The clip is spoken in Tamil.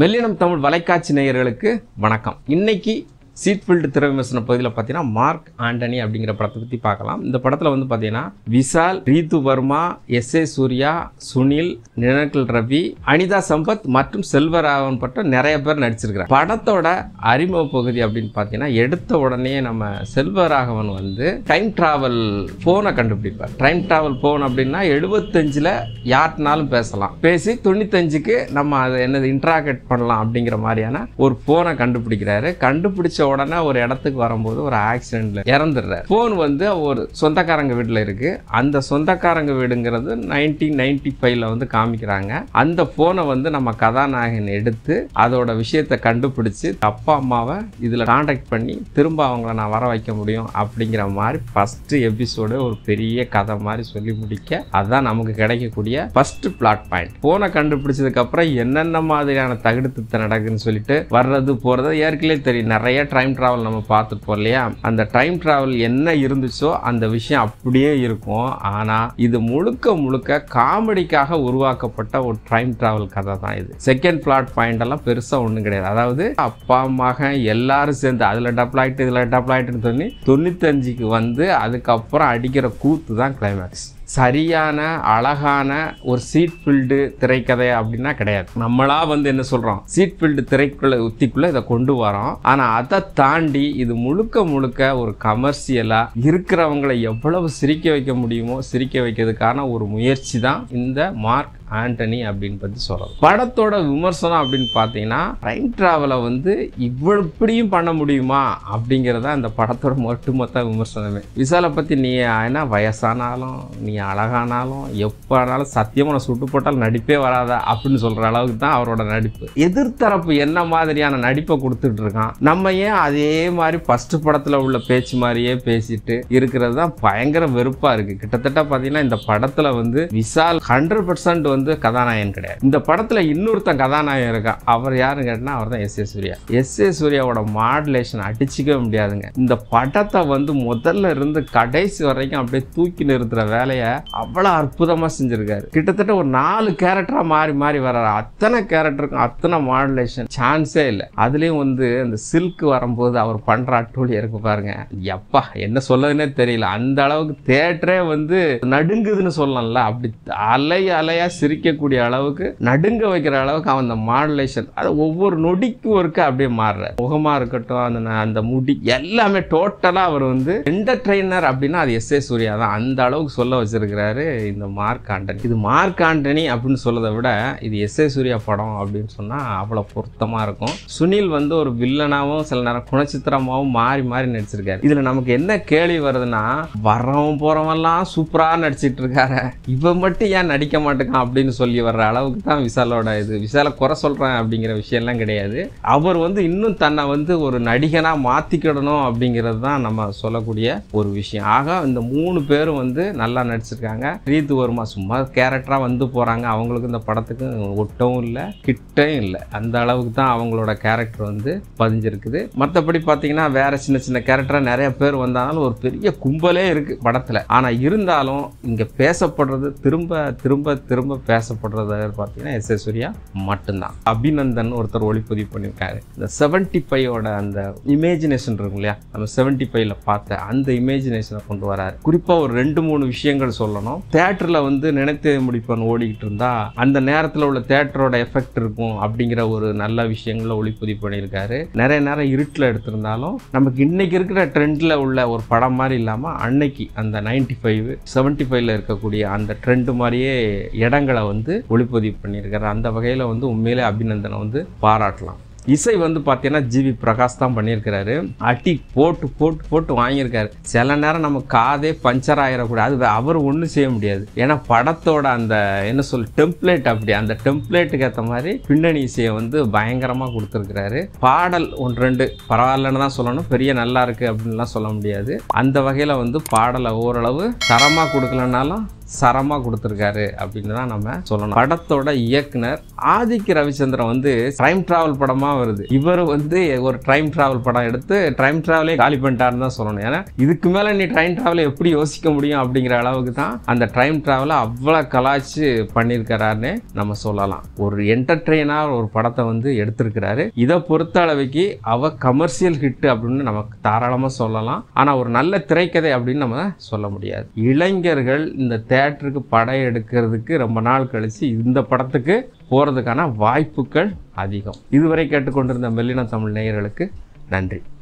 மெல்லினம் தமிழ் வலைக்காட்சி நேயர்களுக்கு வணக்கம் இன்னைக்கு சீட்ஃபீல்டு திரை விமர்சன பகுதியில் பார்த்தீங்கன்னா மார்க் ஆண்டனி அப்படிங்கிற படத்தை பற்றி பார்க்கலாம் இந்த படத்தில் வந்து பார்த்தீங்கன்னா விஷால் ரீது வர்மா எஸ் ஏ சூர்யா சுனில் நினக்கல் ரவி அனிதா சம்பத் மற்றும் செல்வராகவன் பட்ட நிறைய பேர் நடிச்சிருக்கிறாங்க படத்தோட அறிமுக பகுதி அப்படின்னு பார்த்தீங்கன்னா எடுத்த உடனே நம்ம செல்வராகவன் வந்து டைம் டிராவல் ஃபோனை கண்டுபிடிப்பார் டைம் டிராவல் ஃபோன் அப்படின்னா எழுபத்தஞ்சில் யார்கிட்டனாலும் பேசலாம் பேசி தொண்ணூத்தஞ்சுக்கு நம்ம அதை என்னது இன்ட்ராக்ட் பண்ணலாம் அப்படிங்கிற மாதிரியான ஒரு ஃபோனை கண்டுபிடிக்கிறாரு கண்டுபிடிச்ச உடனே ஒரு இடத்துக்கு வரும்போது ஒரு ஆக்சிடென்ட்ல இறந்துடுறாரு ஃபோன் வந்து ஒரு சொந்தக்காரங்க வீட்டில் இருக்கு அந்த சொந்தக்காரங்க வீடுங்கிறது நைன்டீன் நைன்டி ஃபைவ்ல வந்து காமிக்கிறாங்க அந்த ஃபோனை வந்து நம்ம கதாநாயகன் எடுத்து அதோட விஷயத்தை கண்டுபிடிச்சு அப்பா அம்மாவை இதில் காண்டாக்ட் பண்ணி திரும்ப அவங்கள நான் வர வைக்க முடியும் அப்படிங்கிற மாதிரி ஃபர்ஸ்ட் எபிசோடு ஒரு பெரிய கதை மாதிரி சொல்லி முடிக்க அதுதான் நமக்கு கிடைக்கக்கூடிய ஃபர்ஸ்ட் பிளாட் பாயிண்ட் ஃபோனை கண்டுபிடிச்சதுக்கு அப்புறம் என்னென்ன மாதிரியான தகுடுத்து நடக்குதுன்னு சொல்லிட்டு வர்றது போறது ஏற்கனவே தெரியும் நிறைய டைம் டிராவல் நம்ம பார்த்துருப்போம் இல்லையா அந்த டைம் டிராவல் என்ன இருந்துச்சோ அந்த விஷயம் அப்படியே இருக்கும் ஆனா இது முழுக்க முழுக்க காமெடிக்காக உருவாக்கப்பட்ட ஒரு டைம் டிராவல் கதை தான் இது செகண்ட் பிளாட் பாயிண்ட் எல்லாம் பெருசா ஒண்ணும் கிடையாது அதாவது அப்பா மகன் எல்லாரும் சேர்ந்து அதுல டபுள் ஆயிட்டு இதுல டபுள் ஆயிட்டுன்னு சொல்லி தொண்ணூத்தஞ்சுக்கு வந்து அதுக்கப்புறம் அடிக்கிற கூத்து தான் கிளைமேக்ஸ் சரியான அழகான ஒரு சீட் ஃபில்டு திரைக்கதை அப்படின்னா கிடையாது நம்மளா வந்து என்ன சொல்றோம் சீட் ஃபில்டு திரைக்குள்ள உத்திக்குள்ள இதை கொண்டு வரோம் ஆனா அதை தாண்டி இது முழுக்க முழுக்க ஒரு கமர்ஷியலா இருக்கிறவங்களை எவ்வளவு சிரிக்க வைக்க முடியுமோ சிரிக்க வைக்கிறதுக்கான ஒரு முயற்சி தான் இந்த மார்க் ஆண்டனி அப்படின்னு பத்தி சொல்லலாம் படத்தோட விமர்சனம் அப்படின்னு பார்த்தீங்கன்னா டைம் டிராவலை வந்து இவ்வளவு இப்படியும் பண்ண முடியுமா அப்படிங்கிறதா இந்த படத்தோட ஒட்டுமொத்த விமர்சனமே விசாலை பத்தி நீ என்ன வயசானாலும் நீ அழகானாலும் எப்போ ஆனாலும் சத்தியமாக நான் சுட்டு போட்டால் நடிப்பே வராதா அப்படின்னு சொல்ற அளவுக்கு தான் அவரோட நடிப்பு எதிர்த்தரப்பு என்ன மாதிரியான நடிப்பை கொடுத்துட்டு இருக்கான் நம்ம ஏன் அதே மாதிரி ஃபர்ஸ்ட் படத்துல உள்ள பேச்சு மாதிரியே பேசிட்டு இருக்கிறது தான் பயங்கர வெறுப்பா இருக்கு கிட்டத்தட்ட பார்த்தீங்கன்னா இந்த படத்துல வந்து விசால் ஹண்ட்ரட் பர்சன்ட் வந்து கதாநாயகன் கிடையாது இந்த படத்துல இன்னொருத்தன் கதாநாயகன் இருக்கான் அவர் யாருன்னு கேட்டா அவர் தான் S A Suryah S A சூர்யாவோட மாடுலேஷன் அடிச்சுக்கவே முடியாதுங்க இந்த படத்தை வந்து முதல்ல இருந்து கடைசி வரைக்கும் அப்படியே தூக்கி நிறுத்துற வேலையை அவ்வளவு அற்புதமா செஞ்சிருக்காரு கிட்டத்தட்ட ஒரு நாலு கேரக்டரா மாறி மாறி வர்றாரு அத்தனை கேரக்டருக்கும் அத்தனை மாடுலேஷன் சான்ஸே இல்லை அதுலயும் வந்து அந்த சில்க் வரும்போது அவர் பண்ற அட்டூழியம் இருக்கு பாருங்க எப்பா என்ன சொல்லதுன்னே தெரியல அந்த அளவுக்கு தேட்டரே வந்து நடுங்குதுன்னு சொல்லலாம்ல அப்படி அலை அலையா சிரிக்கக்கூடிய அளவுக்கு நடுங்க வைக்கிற அளவுக்கு அவன் அந்த மாடுலேஷன் அது ஒவ்வொரு நொடிக்கும் ஒருக்க அப்படியே மாறுற முகமா இருக்கட்டும் அந்த ந- அந்த முடி எல்லாமே டோட்டலா அவர் வந்து என்டர்ட்ரெயினர் அப்படின்னா அது எஸ் ஏ சூர்யா தான் அந்த அளவுக்கு சொல்ல வச்சிருக்கிறாரு இந்த மார்க் ஆண்டனி இது மார்க் ஆண்டனி அப்படின்னு சொல்லதை விட இது எஸ் ஏ சூர்யா படம் அப்படின்னு சொன்னா அவ்வளவு பொருத்தமா இருக்கும் சுனில் வந்து ஒரு வில்லனாவும் சில நேரம் குணச்சித்திரமாவும் மாறி மாறி நடிச்சிருக்காரு இதுல நமக்கு என்ன கேள்வி வருதுன்னா வரவன் போறவன்லாம் சூப்பரா நடிச்சிட்டு இருக்காரு இவன் மட்டும் ஏன் நடிக்க மாட்டேங்கான் அப்படின்னு சொல்லி வர்ற அளவுக்கு தான் விசாலோட இது விசால குறை சொல்றேன் அப்படிங்கிற விஷயம்லாம் கிடையாது அவர் வந்து இன்னும் தன்னை வந்து ஒரு நடிகனா மாத்திக்கிடணும் அப்படிங்கிறது தான் நம்ம சொல்லக்கூடிய ஒரு விஷயம் ஆக இந்த மூணு பேரும் வந்து நல்லா நடிச்சிருக்காங்க ரீத்து வர்மா சும்மா கேரக்டரா வந்து போறாங்க அவங்களுக்கு இந்த படத்துக்கு ஒட்டவும் இல்லை கிட்டையும் இல்லை அந்த அளவுக்கு தான் அவங்களோட கேரக்டர் வந்து பதிஞ்சிருக்குது மற்றபடி பார்த்தீங்கன்னா வேற சின்ன சின்ன கேரக்டரா நிறைய பேர் வந்தாலும் ஒரு பெரிய கும்பலே இருக்கு படத்துல ஆனா இருந்தாலும் இங்க பேசப்படுறது திரும்ப திரும்ப திரும்ப பேசப்படுறது பார்த்தீங்கன்னா எஸ் எஸ் சூர்யா மட்டும்தான் அபிநந்தன் ஒருத்தர் ஒளிப்பதிவு பண்ணியிருக்காரு இந்த செவன்டி ஃபைவோட அந்த இமேஜினேஷன் இருக்கும் இல்லையா நம்ம செவன்டி ஃபைவ்ல பார்த்த அந்த இமேஜினேஷனை கொண்டு வராரு குறிப்பா ஒரு ரெண்டு மூணு விஷயங்கள் சொல்லணும் தேட்டர்ல வந்து நினைத்து முடிப்பன் ஓடிக்கிட்டு இருந்தா அந்த நேரத்துல உள்ள தேட்டரோட எஃபெக்ட் இருக்கும் அப்படிங்கிற ஒரு நல்ல விஷயங்களை ஒளிப்பதிவு பண்ணியிருக்காரு நிறைய நேரம் இருட்டில் எடுத்திருந்தாலும் நமக்கு இன்னைக்கு இருக்கிற ட்ரெண்ட்ல உள்ள ஒரு படம் மாதிரி இல்லாம அன்னைக்கு அந்த நைன்டி ஃபைவ் செவன்டி ஃபைவ்ல இருக்கக்கூடிய அந்த ட்ரெண்ட் மாதிரியே இடங்களை வந்து ஒளிப்பதிவு பண்ணியிருக்காரு அந்த வகையில வந்து உண்மையிலே அபிநந்தனை வந்து பாராட்டலாம் இசை வந்து பார்த்தீங்கன்னா ஜிவி பிரகாஷ் தான் பண்ணியிருக்கிறாரு அடி போட்டு போட்டு போட்டு வாங்கியிருக்காரு சில நேரம் நம்ம காதே பஞ்சர் ஆயிடக்கூடாது அது அவர் ஒன்றும் செய்ய முடியாது ஏன்னா படத்தோட அந்த என்ன சொல் டெம்ப்ளேட் அப்படி அந்த டெம்ப்ளேட்டுக்கு ஏற்ற மாதிரி பின்னணி இசையை வந்து பயங்கரமாக கொடுத்துருக்கிறாரு பாடல் ஒன்று ரெண்டு பரவாயில்லன்னு தான் சொல்லணும் பெரிய நல்லா இருக்கு அப்படின்லாம் சொல்ல முடியாது அந்த வகையில் வந்து பாடலை ஓரளவு தரமாக கொடுக்கலனாலும் சரமாக கொடுத்துருக்காரு அப்படின்னு தான் நம்ம சொல்லணும் படத்தோட இயக்குனர் ஆதிக்க ரவிச்சந்திரன் வந்து டைம் டிராவல் படமாக வருது இவர் வந்து ஒரு டைம் டிராவல் படம் எடுத்து டைம் டிராவலே காலி பண்ணிட்டாருன்னு தான் சொல்லணும் ஏன்னா இதுக்கு மேலே நீ டைம் டிராவலை எப்படி யோசிக்க முடியும் அப்படிங்கிற அளவுக்கு தான் அந்த டைம் டிராவலை அவ்வளோ கலாய்ச்சி பண்ணியிருக்கிறாருன்னு நம்ம சொல்லலாம் ஒரு என்டர்டெயினாக ஒரு படத்தை வந்து எடுத்திருக்கிறாரு இதை பொறுத்த அளவுக்கு அவ கமர்ஷியல் ஹிட் அப்படின்னு நமக்கு தாராளமாக சொல்லலாம் ஆனால் ஒரு நல்ல திரைக்கதை அப்படின்னு நம்ம சொல்ல முடியாது இளைஞர்கள் இந்த தேட்டருக்கு படம் எடுக்கிறதுக்கு ரொம்ப நாள் கழித்து இந்த படத்துக்கு போகிறதுக்கான வாய்ப்புகள் அதிகம் இதுவரை கேட்டுக்கொண்டிருந்த மெல்லின தமிழ் நேயர்களுக்கு நன்றி